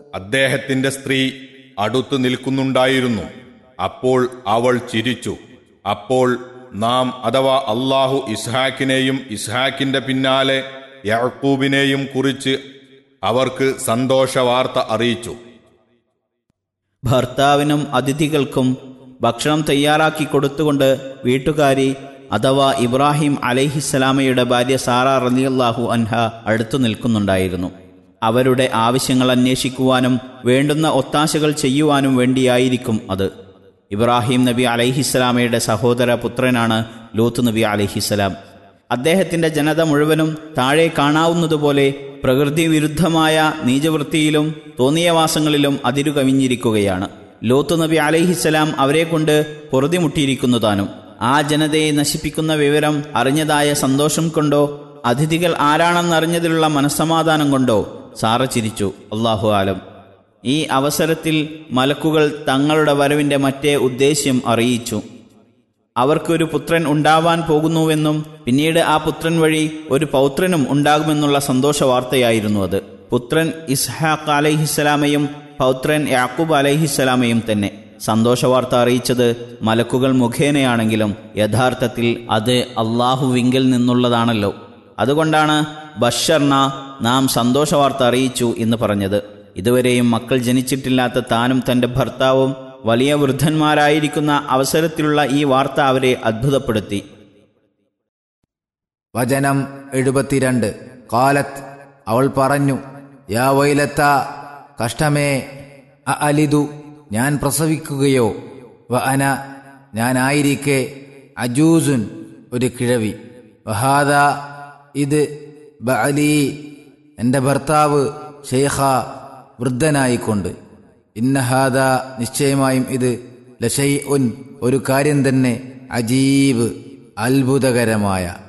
അദ്ദേഹത്തിന്റെ സ്ത്രീ അടുത്തു നിൽക്കുന്നുണ്ടായിരുന്നു അപ്പോൾ അവൾ ചിരിച്ചു അപ്പോൾ നാം അഥവാ അള്ളാഹു ഇസ്ഹാക്കിനെയും ഇസ്ഹാക്കിന്റെ പിന്നാലെ യാക്കൂബിനെയും കുറിച്ച് അവർക്ക് സന്തോഷ വാർത്ത അറിയിച്ചു ഭർത്താവിനും അതിഥികൾക്കും ഭക്ഷണം തയ്യാറാക്കി കൊടുത്തുകൊണ്ട് വീട്ടുകാരി അഥവാ ഇബ്രാഹിം അലൈഹിസ്സലാമയുടെ ഭാര്യ സാറ റലിയല്ലാഹു അൻഹ അടുത്തു നിൽക്കുന്നുണ്ടായിരുന്നു അവരുടെ ആവശ്യങ്ങൾ അന്വേഷിക്കുവാനും വേണ്ടുന്ന ഒത്താശകൾ ചെയ്യുവാനും വേണ്ടിയായിരിക്കും അത് ഇബ്രാഹിം നബി അലൈഹിസ്സലാമയുടെ സഹോദര പുത്രനാണ് ലൂത്ത് നബി അലൈഹിസ്സലാം അദ്ദേഹത്തിന്റെ ജനത മുഴുവനും താഴെ കാണാവുന്നതുപോലെ പ്രകൃതി വിരുദ്ധമായ നീചവൃത്തിയിലും തോന്നിയവാസങ്ങളിലും അതിരുകവിഞ്ഞിരിക്കുകയാണ് ലോത്ത് നബി അലൈഹിസ്സലാം അവരെ കൊണ്ട് പൊറുതിമുട്ടിയിരിക്കുന്നതാനും ആ ജനതയെ നശിപ്പിക്കുന്ന വിവരം അറിഞ്ഞതായ സന്തോഷം കൊണ്ടോ അതിഥികൾ ആരാണെന്നറിഞ്ഞതിലുള്ള മനസ്സമാധാനം കൊണ്ടോ സാറ ചിരിച്ചു അള്ളാഹു ആലം ഈ അവസരത്തിൽ മലക്കുകൾ തങ്ങളുടെ വരവിന്റെ മറ്റേ ഉദ്ദേശ്യം അറിയിച്ചു അവർക്കൊരു പുത്രൻ ഉണ്ടാവാൻ പോകുന്നുവെന്നും പിന്നീട് ആ പുത്രൻ വഴി ഒരു പൗത്രനും ഉണ്ടാകുമെന്നുള്ള സന്തോഷ വാർത്തയായിരുന്നു അത് പുത്രൻ ഇസ്ഹാഖ് അലൈഹിസ്സലാമയും പൗത്രൻ യാക്കൂബ് അലൈഹിസ്സലാമയും തന്നെ സന്തോഷ വാർത്ത അറിയിച്ചത് മലക്കുകൾ മുഖേനയാണെങ്കിലും യഥാർത്ഥത്തിൽ അത് അള്ളാഹുവിങ്കിൽ നിന്നുള്ളതാണല്ലോ അതുകൊണ്ടാണ് ബഷർന നാം സന്തോഷ വാർത്ത അറിയിച്ചു എന്ന് പറഞ്ഞത് ഇതുവരെയും മക്കൾ ജനിച്ചിട്ടില്ലാത്ത താനും തന്റെ ഭർത്താവും വലിയ വൃദ്ധന്മാരായിരിക്കുന്ന അവസരത്തിലുള്ള ഈ വാർത്ത അവരെ അത്ഭുതപ്പെടുത്തി വചനം എഴുപത്തിരണ്ട് കാലത്ത് അവൾ പറഞ്ഞു യാ വൈലത്ത കഷ്ടമേ അ അലിതു ഞാൻ പ്രസവിക്കുകയോ വ അന ഞാനായിരിക്കെ അജൂസുൻ ഒരു കിഴവി വഹാദ ഇത് ബഅലി എൻ്റെ ഭർത്താവ് ഷെയ്ഖ വൃദ്ധനായിക്കൊണ്ട് ഇന്നഹാദ നിശ്ചയമായും ഇത് ലഷൈ ഉൻ ഒരു കാര്യം തന്നെ അജീബ് അത്ഭുതകരമായ